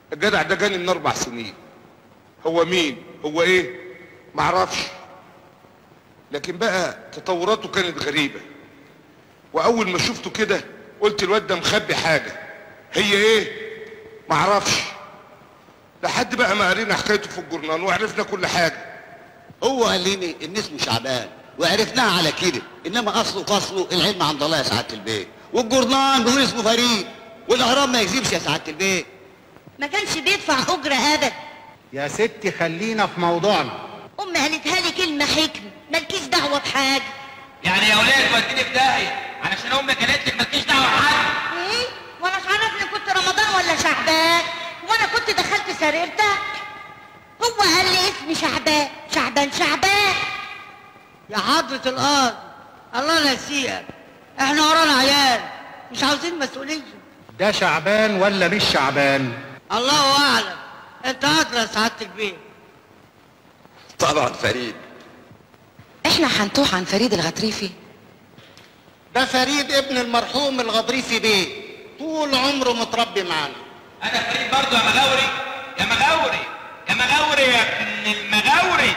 الجدع ده جاني من اربع سنين هو مين هو ايه معرفش لكن بقى تطوراته كانت غريبة واول ما شفته كده قلت الواد ده مخبي حاجة هي ايه معرفش لحد بقى ما قرينا حكايته في الجورنال وعرفنا كل حاجة هو قال لي ان اسمه شعبان وعرفناها على كده انما اصله فصله العلم عند الله يا سعاده البيت والجورنال بيقول اسمه فريد والاهرام ما يكذبش يا سعاده البيت ما كانش بيدفع اجره ابدا يا ستي خلينا في موضوعنا امي قالتها لي كلمه حكمه مالكيش دعوه بحاجه يعني يا ولاد وديني في داهيه علشان امك قالت لك مالكيش دعوه بحد ايه وانا عرفني كنت رمضان ولا شعبان وانا كنت دخلت سريرتك هو قال لي اسمي شعبان شعبان شعبان يا حضرة الأرض الله نسيك احنا ورانا عيال مش عاوزين مسؤولية ده شعبان ولا مش شعبان الله أعلم أنت أدرى يا سعادة البيت طبعا فريد احنا هنتوه عن فريد الغطريفي ده فريد ابن المرحوم الغضريفي بيه طول عمره متربي معانا انا فريد برضه يا مغاوري يا مغاوري يا مغاوري يا ابن المغاوري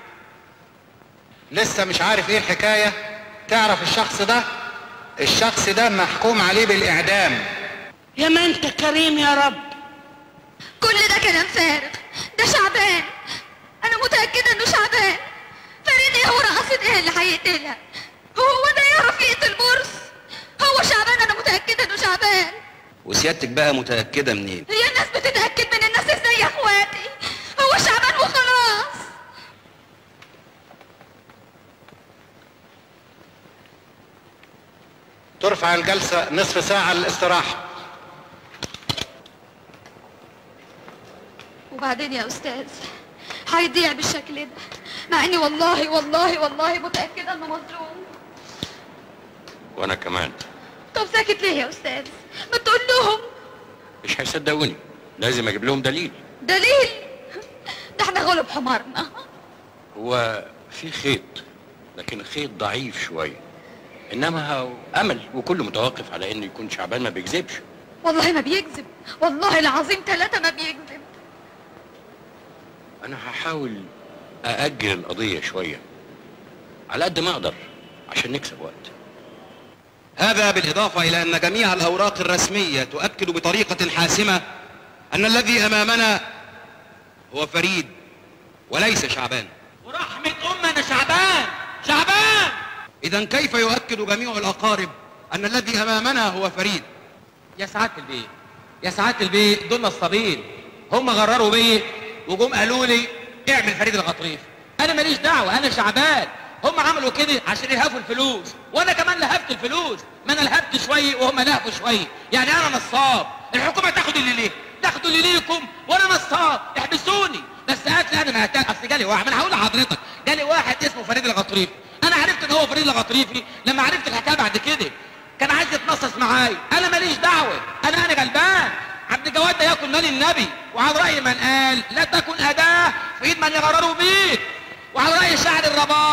لسه مش عارف ايه الحكاية تعرف الشخص ده الشخص ده محكوم عليه بالإعدام يا ما أنت كريم يا رب كل ده كلام فارغ ده شعبان انا متاكده انه شعبان فريد ايه هو رقصة ايه اللي هيقتلها هو ده يعرف يقتل مرس هو شعبان انا متاكده انه شعبان وسيادتك بقى متأكدة منين هي الناس بتتاكد من الناس ازاي يا اخواتي هو شعبان وخلاص ترفع الجلسة نصف ساعة للاستراحة وبعدين يا استاذ هيضيع بالشكل ده مع اني والله والله والله متاكده انه مظلوم وانا كمان طب ساكت ليه يا استاذ ما تقول لهم مش هيصدقوني لازم اجيب لهم دليل دليل ده احنا غلب حمارنا هو في خيط لكن خيط ضعيف شويه انما هو امل وكله متوقف على انه يكون شعبان ما بيكذبش والله ما بيكذب والله العظيم ثلاثة ما بيكذب انا هحاول ااجل القضيه شويه على قد ما اقدر عشان نكسب وقت هذا بالإضافة إلى أن جميع الأوراق الرسمية تؤكد بطريقة حاسمة أن الذي أمامنا هو فريد وليس شعبان ورحمة أمنا شعبان شعبان إذا كيف يؤكد جميع الأقارب أن الذي أمامنا هو فريد يا سعادة البيه يا سعادة البيه دول نصابين هم غرروا بيا وجم قالوا لي اعمل فريد الغطريف انا ماليش دعوه انا شعبان هم عملوا كده عشان يلهفوا الفلوس وانا كمان لهفت الفلوس ما انا لهفت شويه وهم لهفوا شويه يعني انا نصاب الحكومه تاخد اللي ليه تاخدوا اللي ليكم وانا نصاب احبسوني بس هات لي انا ما هتاك اصل جالي واحد ما انا هقول لحضرتك جالي واحد اسمه فريد الغطريفي انا عرفت ان هو فريد الغطريفي لما عرفت الحكايه بعد كده كان عايز يتنصص معايا انا ماليش دعوه انا انا غلبان عبد الجواد ده ياكل مال النبي وعلى راي من قال لا تكن اداه في ايد من يغرروا بيه وعلى راي شاعر الرباب